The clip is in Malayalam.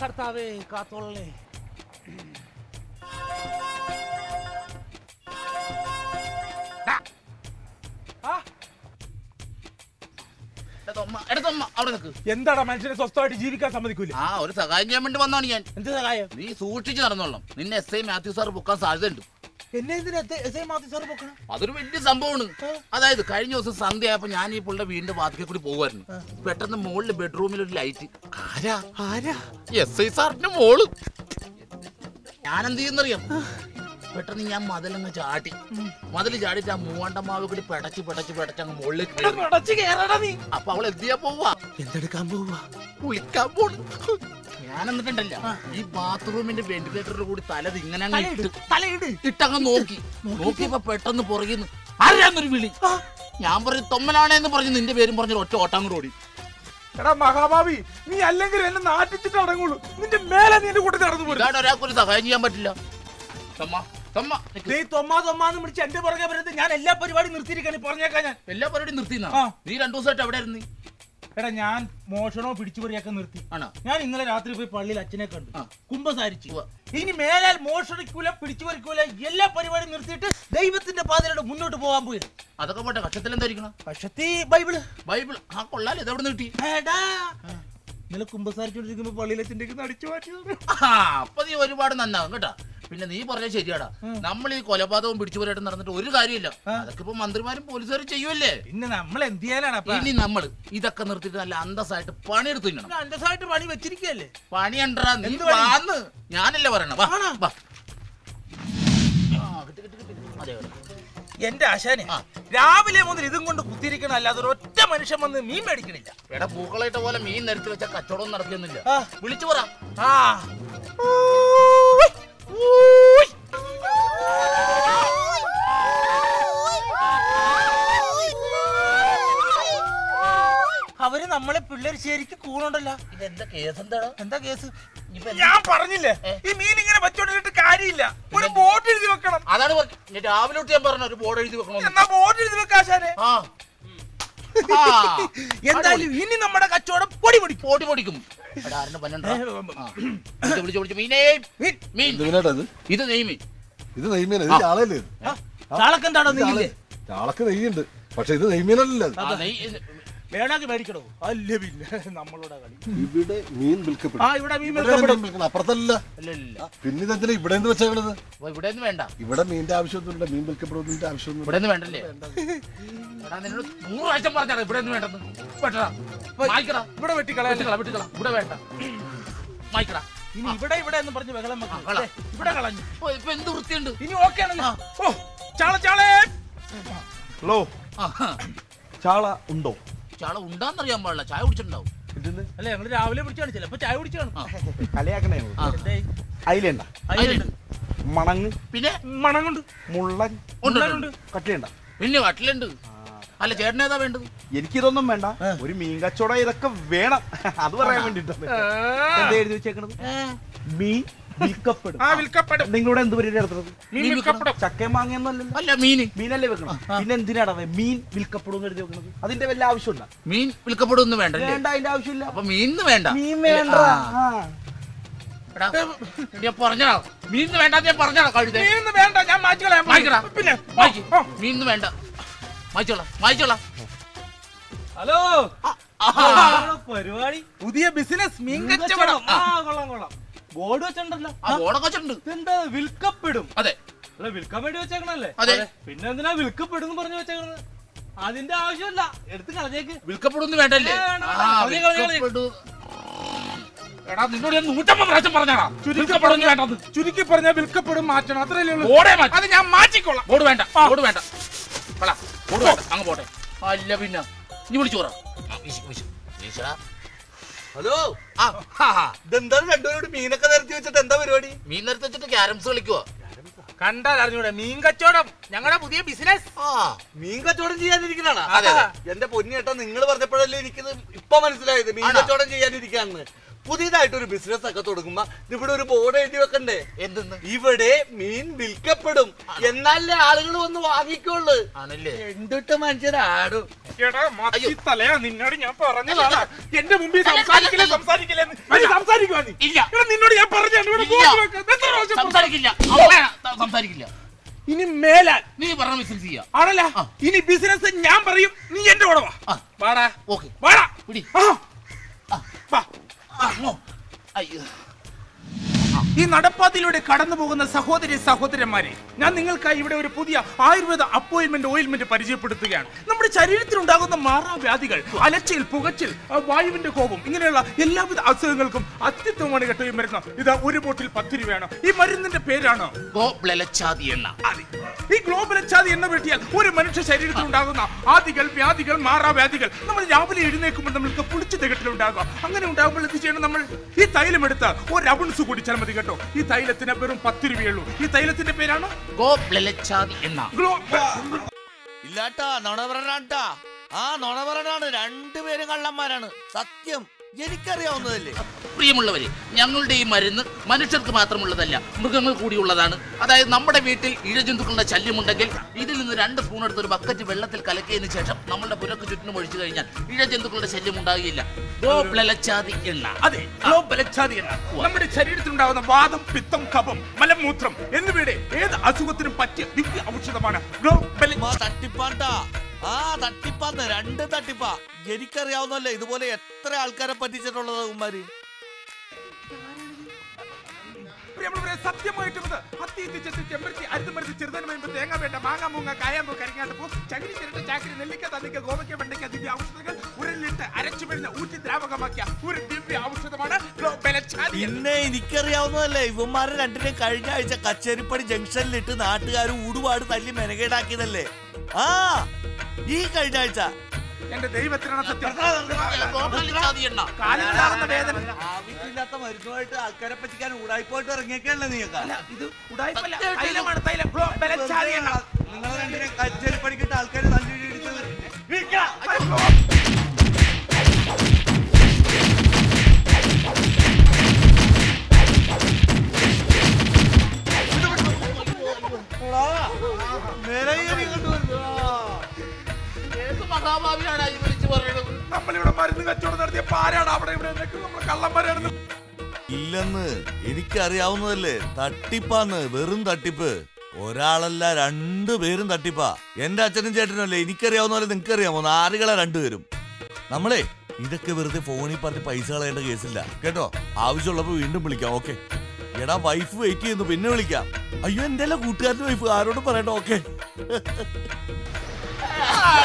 കർത്താവേ കാത്തോളേ എടുത്തമ്മ അവിടെ നിൽക്ക് എന്താടാ മനുഷ്യനെ സ്വസ്ഥമായിട്ട് ജീവിക്കാൻ സമ്മതിക്കൂല ആ ഒരു സഹായം ചെയ്യാൻ വേണ്ടി വന്നാണ് ഞാൻ എന്ത് സഹായം നീ സൂക്ഷിച്ച് നടന്നോളാം നിന്നെ എസ് ഐ മാത്യു സാർ പൊക്കാൻ സാധ്യതയുണ്ട് എന്നെ എന്തിനാ എസ് ഐ മാത്യു സാറ് പോക്കണം അതൊരു വലിയ സംഭവമാണ് അതായത് കഴിഞ്ഞ ദിവസം സന്ധ്യ ആയപ്പോ ഞാൻ ഈ പുള്ളിയുടെ വീടിന്റെ വാതിക്കൽ കൂടി പോകുമായിരുന്നു പെട്ടെന്ന് മുകളിൽ ബെഡ്റൂമിൽ ഒരു ലൈറ്റ് ആരാ ആരാ എസ് ഐ സാറിന്റെ മോള് ഞാൻ എന്ത് ചെയ്യുന്നറിയാം പെട്ടെന്ന് ഞാൻ മതിലങ്ങ് ചാടി മതിൽ ചാടിയിട്ട് ആ മൂവാണ്ടമാവ് കൂടി പെടച്ച് പെടച്ച് പെടച്ച് അങ്ങ് മുകളിലേക്ക് കയറി. മുടച്ച് കേറടാ നീ അപ്പൊ അവൾ എന്ത് ചെയ്യാൻ പോവാ എന്തെടുക്കാൻ പോവാ കുളിക്കാൻ പോണു ഞാൻ എന്നിട്ടുണ്ടല്ല ഈ ബാത്റൂമിന്റെ വെന്റിലേറ്ററിൽ കൂടി തല ഇങ്ങനെ അങ്ങ് ഇട്ട് തലയിട് ഇട്ടങ്ങ് നോക്കി നോക്കിയപ്പോ പെട്ടെന്ന് പുറകിന്ന് ആരാന്നൊരു വിളി ഞാൻ പറഞ്ഞു തൊമ്മനാണേന്ന് പറഞ്ഞു നിന്റെ പേരും പറഞ്ഞു ഒറ്റ ഓട്ടം കൂടെ ഓടി എടാ മഹാഭാവി നീ അല്ലെങ്കിൽ എന്നെ നാട്ടിച്ചിട്ട് അടങ്ങുള്ളൂ നിന്റെ മേലെ നീ എന്റെ കൂട്ടത്തിൽ നടന്നു പോരും ഇതാണ് ഒരാൾക്കൊരു സഹായം ചെയ്യാൻ പറ്റില്ല തൊമ്മ തൊമ്മ നിക്ക്. നീ തൊമ്മാ തൊമ്മാന്ന് വിളിച്ച് എന്റെ പുറകെ വരുന്നത് ഞാൻ എല്ലാ പരിപാടിയും നിർത്തിയിരിക്കാൻ പറഞ്ഞേക്കാൻ ഞാൻ എല്ലാ പരിപാടിയും നിർത്തിന്നാ ആ. നീ രണ്ടു ദിവസമായിട്ട് എവിടെ ഇരുന്ന് എടാ ഞാൻ മോഷണോ പിടിച്ചുപറിയൊക്കെ നിർത്തി ആണോ ഞാൻ ഇന്നലെ രാത്രി പോയി പള്ളിയിൽ അച്ഛനെ കണ്ടു ആ. കുംഭസാരിച്ചു ഉവ്വ. ഇനി മേലാൽ മോഷണിക്കൂല പിടിച്ചുപറിക്കൂല എല്ലാ പരിപാടിയും നിർത്തിയിട്ട് ദൈവത്തിന്റെ പാതയിലൂടെ മുന്നോട്ട് പോകാൻ പോയി അതൊക്കെ പോട്ടെ കക്ഷത്തിൽ എന്തായിരിക്കണം പക്ഷത്തി ബൈബിള് ബൈബിൾ ആ കൊള്ളാലോ ഇത് എവിടെ കിട്ടി എടാ ഇന്നലെ കുംഭസാരിച്ചോണ്ടിരിക്കുമ്പോ പള്ളിയിലെ ചിന്തയ്ക്ക് അടിച്ചു മാറ്റിയത് ആ അപ്പൊ നീ ഒരുപാട് നന്നാകും കേട്ടാ പിന്നെ നീ പറഞ്ഞ ശരിയാടാ നമ്മൾ ഈ കൊലപാതകവും പിടിച്ചുപോരായിട്ട് നടന്നിട്ട് ഒരു കാര്യമില്ല അതൊക്കെ ഇപ്പൊ മന്ത്രിമാരും പോലീസുകാരും ചെയ്യുമല്ലേ പിന്നെ നമ്മൾ എന്ത് ചെയ്യാനാണ് അപ്പൊ ഇനി നമ്മൾ ഇതൊക്കെ നിർത്തിയിട്ട് നല്ല അന്തസ്സായിട്ട് പണിയെടുത്ത് തിന്നണം അന്തസ്സായിട്ട് പണി വെച്ചിരിക്കല്ലേ പണി ഉണ്ടാ നീ എന്ത് പണി? വാന്ന് ഞാനല്ലേ പറയണ വാ ആണോ? വാ ആ, കിട്ടി, കിട്ടി, കിട്ടി. അതെ, അതെ. എന്റെ ആശാനെ ആ. രാവിലെ മുതൽ ഇതും കൊണ്ട് കുത്തിരിക്കണം അല്ലാതെ ഒരു ഒറ്റ മനുഷ്യൻ വന്ന് മീൻ മേടിക്കണില്ല എടാ പൂക്കളായിട്ട പോലെ മീൻ നിരത്തി വെച്ച കച്ചവടം നടക്കുന്നില്ല ആ. വിളിച്ചു പറ ആ അവര് നമ്മളെ പിള്ളേർ ശരിക്കും കൂണുണ്ടല്ലോ ഇതെന്താ കേസ് എന്താടാ എന്താ കേസ് ഇപ്പൊ എന്ത്? ഞാൻ പറഞ്ഞില്ലേ ഏ? ഈ മീൻ ഇങ്ങനെ വെച്ചോണ്ടിട്ട് കാര്യമില്ല ഒരു ബോർഡ് എഴുതി വെക്കണം അതാണ് പറഞ്ഞത്. ഞാൻ രാവിലെ തൊട്ട് ഞാൻ പറഞ്ഞു ഒരു ബോർഡ് എഴുതി വെക്കണമെന്ന് എന്നാ ബോർഡ് എഴുതി വെക്കാശാനെ ആ ആ. എന്തായാലും ഇനി നമ്മുടെ കച്ചവടം പൊടി പിടിക്കും പൊടി പൊടിക്കും എടാ ആരുടെ പന്നണ്ടാ വിളിച്ചു വിളിച്ചു വിളിച്ചു മീനേ മീൻ. മീൻ എന്തിനാട്ടാ ഇത് ഇത് നെയ്മീൻ ഇത് നെയ്മീൻ ഇത് ചാളയല്ലേ ഇത്? നാളൊക്കെ എന്താണോ ഇത് നീങ്ങില്ലേ ചാള- ചാളക്ക് നെയ്യുണ്ട് പക്ഷെ ഇത് നെയ്മീനല്ലല്ലോ ഇത്. ആ, നെയ് ഇത് വേണമെങ്കിൽ മേടിക്കണോ അല്ല പിന്നെ നമ്മളോട് കളി ഇവിടെ മീൻ വിൽക്കപ്പെടും ആ ഇവിടെ മീൻ ഇവിടെ വിൽക്കപ്പെടും മീൻ വിൽക്കണം അപ്പുറത്തല്ല ഇല്ല ഇല്ല ഇല്ല പിന്നെ ഇതെന്തിനാ ഇവിടെ നിന്ന് വെച്ചേക്കണത് അപ്പൊ ഇവിടെ ഒന്നും വേണ്ട ഇവിടെ മീനിന്റെ ആവശ്യമൊന്നുമില്ല മീൻ വിൽക്കപ്പെടുന്നതിന്റെ ആവശ്യമൊന്നുമില്ല ഇവിടെ ഒന്നും വേണ്ടല്ലേ എടാ നിന്നോട് നൂറ് പ്രാവശ്യം പറഞ്ഞാ ഇവിടെ ഒന്നും വേണ്ടെന്ന് വെട്ടടാ മായ്ക്കടാ ഇവിടെ വെട്ടിക്കളയാ വെട്ടിക്കള വെട്ടിക്കള ഇവിടെ വേണ്ട മായ്ക്കടാ ഇനി ഇവിടെ ഇവിടെ എന്ന് പറഞ്ഞ് ബഹളം ആ, വെക്കണം കള. ദേ, ഇവിടെ കളഞ്ഞു ഇപ്പൊ ഇപ്പൊ എന്ത് വൃത്തിയുണ്ട് ഇനി ഓക്കെ ആണല്ലോ ഓ ചാള ചാളേ ഹലോ ആഹാ. ചാള ഉണ്ടോ ചാള ഉണ്ടാന്നറിയാൻ പാടില്ല ചായ കുടിച്ചിട്ടുണ്ടാവും അല്ല ഞങ്ങള് രാവിലെ പിടിച്ചാണ് ചിലപ്പോ ചായ കുടിച്ചു കാണും കലയാക്കണേ ആ. എന്തേ അയിലുണ്ട അതിലുണ്ട്. മണങ്ങ് പിന്നെ മണം കൊണ്ട് മുള്ളൻ ഉണ്ട്, ഉണ്ട്, ഉണ്ട്. ഉണ്ട്. കട്ടിലുണ്ട പിന്നെ കട്ടിലുണ്ട് അല്ല ചേട്ടൻ ഏതാ വേണ്ടത് എനിക്കിതൊന്നും വേണ്ട ഒരു മീൻ കച്ചവടം ഇതൊക്കെ വേണം അത് പറയാൻ വേണ്ടിട്ടാണ് എന്താ എഴുതി വെച്ചേക്കണത് മീൻ വിൽക്കപ്പെടും ആ വിൽക്കപ്പെടും നിങ്ങളിവിടെ എന്ത് പരിപാടി നടത്തുന്നത് മീൻ മീൻ വിൽക്കപ്പെടും ചക്കയും മാങ്ങയൊന്നുമല്ലല്ലോ അല്ല മീന് മീനല്ലേ വെക്കണം പിന്നെ എന്തിനാണ് അത് മീൻ വിൽക്കപ്പെടും എന്ന് എഴുതി വെക്കണത് അതിന്റെ വല്ല ആവശ്യമുണ്ടോ മീൻ വിൽക്കപ്പെടുമെന്ന് വേണ്ടല്ലേ വേണ്ട അതിന്റെ ആവശ്യമില്ല അപ്പൊ മീനിന്ന് വേണ്ട മീൻ വേണ്ട ആ. ആ. എടാ, ഞാൻ പറഞ്ഞാ മീനിന്ന് വേണ്ട ഞാൻ പറഞ്ഞാ കഴുതേ മീനൊന്നും വേണ്ട ഞാൻ മാറ്റി കളയാൻ മായ്ക്കടാ. പിന്നെ മായ്ക്ക്. ഓ, മീനിന്ന് വേണ്ട മായ്ച്ചോളാം മായ്ച്ചോളാം ഹലോ പരിപാടി പുതിയ ബിസിനസ് മീൻ കച്ചവടം ആ കൊള്ളാം കൊള്ളാം ബോർഡ് വെച്ചിട്ടുണ്ടല്ലോ ആ ഓണൊക്കെ വെച്ചിട്ടുണ്ട് ഇതെന്താ വിൽക്കപ്പെടും അതെ അല്ല വിൽക്കാൻ വേണ്ടി വെച്ചേക്കണല്ലേ അതെ. പിന്നെ എന്തിനാ വിൽക്കപ്പെടും എന്ന് പറഞ്ഞു വെച്ചേക്കണത് അതിന്റെ ആവശ്യമില്ല എടുത്ത് കളഞ്ഞേക്ക് വിൽക്കപ്പെടുമെന്ന് വേണ്ടല്ലേ ഏ, വേണ്ട, ആ, കളഞ്ഞ് കളഞ്ഞ് കളഞ്ഞ്. വിൽക്കപ്പെടു. എടാ നിന്നോട് ഞാൻ നൂറ്റമ്പത് പ്രാവശ്യം പറഞ്ഞാടാ വിൽക്കപ്പെടുമെന്ന് വേണ്ടത് ചുരുക്കി പറഞ്ഞാൽ വിൽക്കപ്പെടും മാറ്റണം അത്രയല്ലേ ഉള്ളൂ ബോർഡേ മാറ്റി അത് ഞാൻ മാറ്റിക്കൊള്ളാം ബോർഡ് വേണ്ട ബോർഡ് വേണ്ട കള ബോർഡ് വേണ്ട അങ്ങ് പോട്ടെ അല്ല പിന്നെ നീ വിളിച്ചു പറ ആ, വീശ്, വീശ്. വീശടാ. ഹലോ ആ, ഹാ, ഹാ. ഇതെന്താണ് രണ്ടുപേരോട് മീനൊക്കെ നിരത്തി വെച്ചിട്ട് എന്താ പരിപാടി മീൻ നിരത്തി വെച്ചിട്ട് ക്യാരംസ് കളിക്കുവോ കണ്ടാൽ അറിഞ്ഞൂടെ മീൻ കച്ചവടം ഞങ്ങളുടെ പുതിയ ബിസിനസ് ആ മീൻ കച്ചവടം ചെയ്യാനിരിക്കണാണ് അതെ, അതെ. എന്റെ പൊന്നിയേട്ടാ നിങ്ങൾ പറഞ്ഞപ്പോഴല്ലേ എനിക്കിത് ഇപ്പൊ മനസ്സിലായത് മീൻ ആണോ? കച്ചവടം ചെയ്യാനിരിക്കാന്ന് പുതിയതായിട്ട് ഒരു ബിസിനസ് ഒക്കെ തുടങ്ങുമ്പോ ഇവിടെ ഒരു ബോർഡ് എഴുതി വെക്കണ്ടേ എന്തെന്ന് ഇവിടെ മീൻ വിൽക്കപ്പെടും എന്നാലേ ആളുകൾ വന്ന് വാങ്ങിക്കുള്ളൂ ആണല്ലേ എന്തിട്ട് മനുഷ്യരാടും എടാ മത്തി തലയാ നിന്നോട് ഞാൻ പറഞ്ഞതാണ് എന്റെ മുമ്പിൽ സംസാരിക്കില്ലേ സംസാരിക്കില്ലേ എന്ന്. നീ സംസാരിക്കുവാ നീ ഇല്ല. എടാ നിന്നോട് ഞാൻ പറഞ്ഞാണ് ഇവിടെ ഇല്ല. ബോർഡ് വെക്കാൻ. എത്ര പ്രാവശ്യം പറഞ്ഞു? സംസാരിക്കില്ല അവളെ സംസാരിക്കില്ല ഇനി മേലാൽ നീ പറഞ്ഞ ബിസിനസ് ചെയ്യാം ആണല്ല ആ. ഇനി ബിസിനസ് ഞാൻ പറയും നീ എന്റെ കൂടെ വാ ആ. വാടാ ഓക്കെ വാടാ പിടി ആ. ആ. വാ അങ്ങോ അയ്യോ ഈ നടപ്പാതയിലൂടെ കടന്നു പോകുന്ന സഹോദരി സഹോദരന്മാരെ ഞാൻ നിങ്ങൾക്കായി ഇവിടെ ഒരു പുതിയ ആയുർവേദ അപ്പോയിന്റ്മെന്റ് ഓയിൽമെന്റ് പരിചയപ്പെടുത്തുകയാണ് നമ്മുടെ ശരീരത്തിലുണ്ടാകുന്ന മാറാവ്യാധികൾ അലച്ചിൽ പുകച്ചിൽ ആ, വായുവിന്റെ കോപം ഇങ്ങനെയുള്ള എല്ലാവിധ അസുഖങ്ങൾക്കും അത്യുത്തമമാണ് കേട്ടോ ഈ മരുന്ന് ഇത് ഒരു ബോട്ടിൽ പത്ത് രൂപയാണ് ഈ മരുന്നിന്റെ പേരാണ് ഗോ ബ്ലലച്ചാതി എണ്ണ ആദി. ഈ ഗ്ലോബൽ അച്ചാതി എണ്ണ വെട്ടിയാൽ ഒരു മനുഷ്യ ശരീരത്തിൽ ഉണ്ടാകുന്ന ആദികൾ വ്യാധികൾ മാറാവ്യാധികൾ നമ്മൾ രാവിലെ എഴുന്നേൽക്കുമ്പോൾ നമ്മൾക്ക് പുളിച്ചു തികട്ടിലുണ്ടാകുക അങ്ങനെ ഉണ്ടാകുമ്പോൾ എന്ത് ചെയ്യണം നമ്മൾ ഈ തൈലം എടുത്ത് ഒരു അബുൺസ് കുടിച്ചാൽ മതി കേട്ടോ ഈ തൈലത്തിന് വെറും പത്ത് രൂപയുള്ളൂ ഈ തൈലത്തിന്റെ പേരാണ് ഗോ ബ്ലലച്ചാതി എണ്ണ ഗ്ലോ ഇല്ലാട്ടാ നുണ പറയണാട്ടാ ആ നുണ പറയണാണ് രണ്ടുപേരും കള്ളന്മാരാണ് സത്യം എനിക്കറിയാവുന്നതല്ലേ പ്രിയമുള്ളവരെ ഞങ്ങളുടെ ഈ മരുന്ന് മനുഷ്യർക്ക് മാത്രമുള്ളതല്ല മൃഗങ്ങൾ കൂടിയുള്ളതാണ് അതായത് നമ്മുടെ വീട്ടിൽ ഇഴജന്തുക്കളുടെ ശല്യമുണ്ടെങ്കിൽ ഇതിൽ നിന്ന് രണ്ട് സ്പൂൺ എടുത്ത് ഒരു ബക്കറ്റ് വെള്ളത്തിൽ കലക്കിയതിന് ശേഷം നമ്മുടെ പുരക്ക് ചുറ്റിനും ഒഴിച്ചു കഴിഞ്ഞാൽ ഇഴജന്തുക്കളുടെ ശല്യം ഉണ്ടാകുകയില്ല ഗോപ്ലലച്ചാതി എണ്ണ അതെ ഗ്ലോബൽ അച്ചാതി എണ്ണ നമ്മുടെ ശരീരത്തിൽ ഉണ്ടാകുന്ന വാദം പിത്തം കഫം മലമൂത്രം എന്നിവയുടെ ഏത് അസുഖത്തിനും പറ്റിയ ദിവ്യ ഔഷധമാണ് ഗ്ലോബൽ ഉമ്മാ തട്ടിപ്പാട്ടാ ആ തട്ടിപ്പാന്ന് രണ്ട് തട്ടിപ്പാ എനിക്കറിയാവുന്നല്ലേ ഇതുപോലെ എത്ര ആൾക്കാരെ പറ്റിച്ചിട്ടുള്ളത് ഉമ്മാര് പ്രിയമുള്ളവരെ സത്യമായിട്ടും ഇത് ഹത്തി ഇത്തി ചെത്തി ചെമ്പരത്തി അരുതുമരുത്തി ചെറുതന് വേണ്ട തേങ്ങ വേണ്ട മാങ്ങ മൂങ്ങ കായാമ്പൂ കരിങ്ങാട്ടപ്പൂ ചകിരി ചിരട്ട ചാക്കിരി നെല്ലിക്ക തന്നിക്ക ഗോവയ്ക്ക വെണ്ടയ്ക്ക ദിവ്യ ഔഷധങ്ങൾ ഉരുളിട്ട് അരച്ചു പിഴിഞ്ഞ് ഊറ്റി ദ്രാവകമാക്കിയ ഒരു ദിവ്യ ഔഷധമാണ് ഗ്ലോബലച്ചാതി പിന്നെ എനിക്കറിയാവുന്നതല്ലേ ഇവന്മാരെ രണ്ടിനെ കഴിഞ്ഞ ആഴ്ച കച്ചേരിപ്പടി ജംഗ്ഷനിലിട്ട് നാട്ടുകാർ ഊടുപാട് തല്ലി മെനകേടാക്കിയതല്ലേ ആ ഈ കഴിഞ്ഞ ആഴ്ച എന്റെ ദൈവത്തിനാണ് സത്യം ഗോപ്ലലച്ചാതി എണ്ണ കാലിലുണ്ടാകുന്ന വേദന ആവശ്യമില്ലാത്ത മരുന്നുമായിട്ട് ആൾക്കാരെ പറ്റിക്കാൻ ഊടായിപ്പോയിട്ട് ഇറങ്ങിയൊക്കെയല്ലേ നീയൊക്കെ അല്ല, ഇത് ഉടായിപ്പല്ല തൈലമാണ് തൈലം ഗ്ലോബലച്ചാതി എണ്ണ നിങ്ങൾ രണ്ടിനെ കച്ചേരി പണിക്കിട്ട് ആൾക്കാർ തല്ലിടിച്ചത് ഏത് മഹാഭാവിയാണ് ഈ വിളിച്ചു പറയുന്നത് നമ്മളിവിടെ മരുന്ന് കച്ചവടം നടത്തിയ പാരാണ് അവിടെ ഇവിടെ നിന്നൊക്കെ നമ്മൾ കള്ളന്മാരാണെന്ന് ഇല്ലെന്ന് എനിക്കറിയാവുന്നതല്ലേ തട്ടിപ്പാന്ന് വെറും തട്ടിപ്പ് ഒരാളല്ല രണ്ടുപേരും തട്ടിപ്പാ എന്റെ അച്ഛനും ചേട്ടനും അല്ലേ എനിക്കറിയാവുന്ന പോലെ നിങ്ങൾക്ക് അറിയാമോ നാറുകളെ രണ്ടുപേരും നമ്മളെ ഇതൊക്കെ വെറുതെ ഫോണിൽ പറഞ്ഞ് പൈസ കളയേണ്ട കേസില്ല കേട്ടോ ആവശ്യമുള്ളപ്പോ വീണ്ടും വിളിക്കാം ഓക്കെ എടാ വൈഫ് വെയിറ്റ് ചെയ്യുന്നു പിന്നെ വിളിക്കാം അയ്യോ എന്റെ അല്ല കൂട്ടുകാരന്റെ വൈഫ് ആരോടും പറയണ്ട ഓക്കെ ആ,